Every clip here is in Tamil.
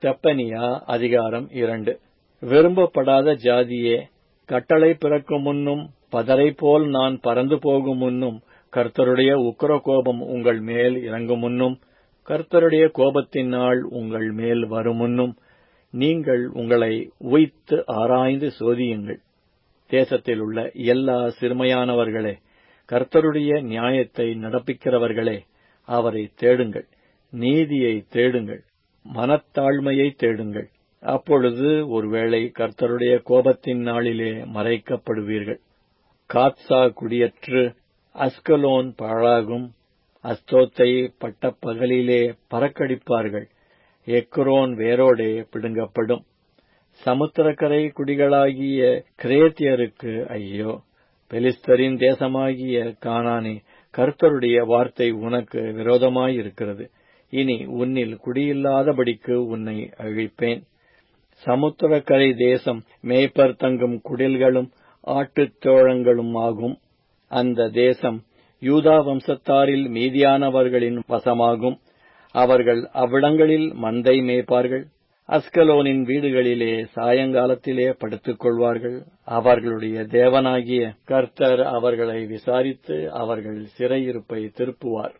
செப்பனியா அதிகாரம் இரண்டு விரும்பப்படாத ஜாதியே கட்டளை பிறக்கும் முன்னும் பதரை போல் நான் பறந்து போகும் முன்னும் கர்த்தருடைய உக்கிர கோபம் உங்கள் மேல் இறங்கும் முன்னும் கர்த்தருடைய கோபத்தின் நாள் உங்கள் மேல் வரும் முன்னும் நீங்கள் உங்களை உய்த்து ஆராய்ந்து சோதியுங்கள் தேசத்தில் உள்ள எல்லா சிறுமையானவர்களே கர்த்தருடைய நியாயத்தை நடப்பிக்கிறவர்களே அவரை தேடுங்கள் நீதியை தேடுங்கள் மனத்தாழ்மையை தேடுங்கள் அப்பொழுது ஒருவேளை கர்த்தருடைய கோபத்தின் நாளிலே மறைக்கப்படுவீர்கள் காத்சா குடியற்று அஸ்கலோன் பாழாகும் அஸ்தோத்தை பட்டப்பகலிலே பறக்கடிப்பார்கள் எக்ரோன் வேரோடே பிடுங்கப்படும் சமுத்திரக்கரை குடிகளாகிய கிரேத்தியருக்கு ஐயோ பெலிஸ்தரின் தேசமாகிய கானானே கர்த்தருடைய வார்த்தை உனக்கு விரோதமாயிருக்கிறது இனி உன்னில் குடியில்லாதபடிக்கு உன்னை அழிப்பேன் சமுத்திரக்கரை தேசம் மேய்ப்பர் தங்கும் குடில்களும் ஆட்டுத்தோழங்களும் ஆகும் அந்த தேசம் யூதா வம்சத்தாரில் மீதியானவர்களின் வசமாகும் அவர்கள் அவ்விடங்களில் மந்தை மேய்ப்பார்கள் அஸ்கலோனின் வீடுகளிலே சாயங்காலத்திலே படுத்துக் கொள்வார்கள் அவர்களுடைய தேவனாகிய கர்த்தர் அவர்களை விசாரித்து அவர்கள் சிறையிருப்பை திருப்புவார்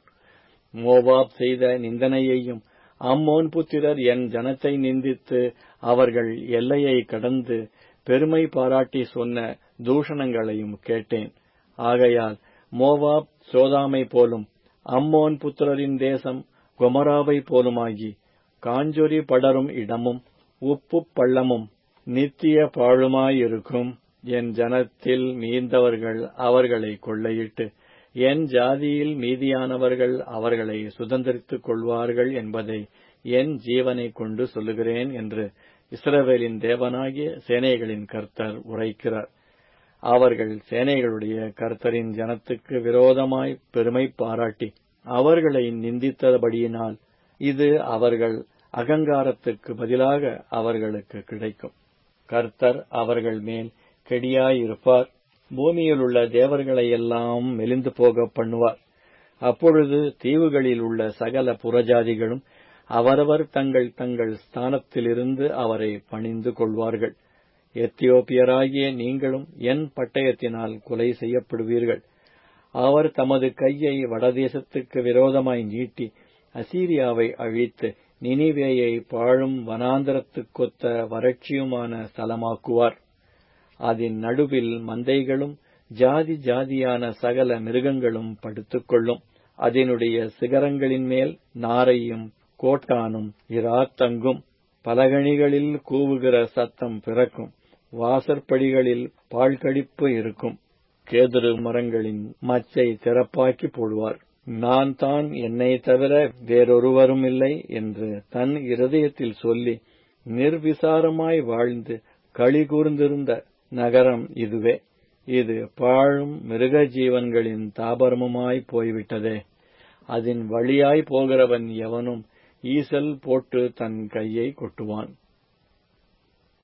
மோவாப் செய்த நிந்தனையையும் அம்மோன் புத்திரர் என் ஜனத்தை நிந்தித்து அவர்கள் எல்லையை கடந்து பெருமை பாராட்டி சொன்ன தூஷணங்களையும் கேட்டேன் ஆகையால் மோவாப் சோதாமை போலும் அம்மோன் புத்திரரின் தேசம் கொமராவை போலுமாகி காஞ்சொரி படரும் இடமும் உப்பு பள்ளமும் நித்திய பாழுமாயிருக்கும் என் ஜனத்தில் மீந்தவர்கள் அவர்களை கொள்ளையிட்டு என் ஜாதியில் மீதியானவர்கள் அவர்களை சுதந்திரித்துக் கொள்வார்கள் என்பதை என் ஜீவனை கொண்டு சொல்லுகிறேன் என்று இஸ்ரவேலின் தேவனாகிய சேனைகளின் கர்த்தர் உரைக்கிறார் அவர்கள் சேனைகளுடைய கர்த்தரின் ஜனத்துக்கு விரோதமாய் பெருமை பாராட்டி அவர்களை நிந்தித்தபடியினால் இது அவர்கள் அகங்காரத்துக்கு பதிலாக அவர்களுக்கு கிடைக்கும் கர்த்தர் அவர்கள் மேல் கெடியாயிருப்பார் பூமியில் உள்ள தேவர்களை எல்லாம் மெலிந்து போக பண்ணுவார் அப்பொழுது தீவுகளில் உள்ள சகல புறஜாதிகளும் அவரவர் தங்கள் தங்கள் ஸ்தானத்திலிருந்து அவரை பணிந்து கொள்வார்கள் எத்தியோப்பியராகிய நீங்களும் என் பட்டயத்தினால் கொலை செய்யப்படுவீர்கள் அவர் தமது கையை வடதேசத்துக்கு விரோதமாய் நீட்டி அசீரியாவை அழித்து நினிவேயை பாழும் வனாந்தரத்துக்கொத்த வறட்சியுமான ஸ்தலமாக்குவார் அதன் நடுவில் மந்தைகளும் ஜாதி ஜாதியான சகல மிருகங்களும் படுத்துக்கொள்ளும் அதனுடைய சிகரங்களின் மேல் நாரையும் கோட்டானும் இராத்தங்கும் பலகணிகளில் கூவுகிற சத்தம் பிறக்கும் வாசற்படிகளில் பால்கடிப்பு இருக்கும் கேதுரு மரங்களின் மச்சை திறப்பாக்கி போடுவார் நான் தான் என்னை தவிர வேறொருவரும் இல்லை என்று தன் இருதயத்தில் சொல்லி நிர்விசாரமாய் வாழ்ந்து களி கூர்ந்திருந்த நகரம் இதுவே இது பாழும் மிருக ஜீவன்களின் தாபரமுமாய் போய்விட்டதே அதன் வழியாய் போகிறவன் எவனும் ஈசல் போட்டு தன் கையை கொட்டுவான்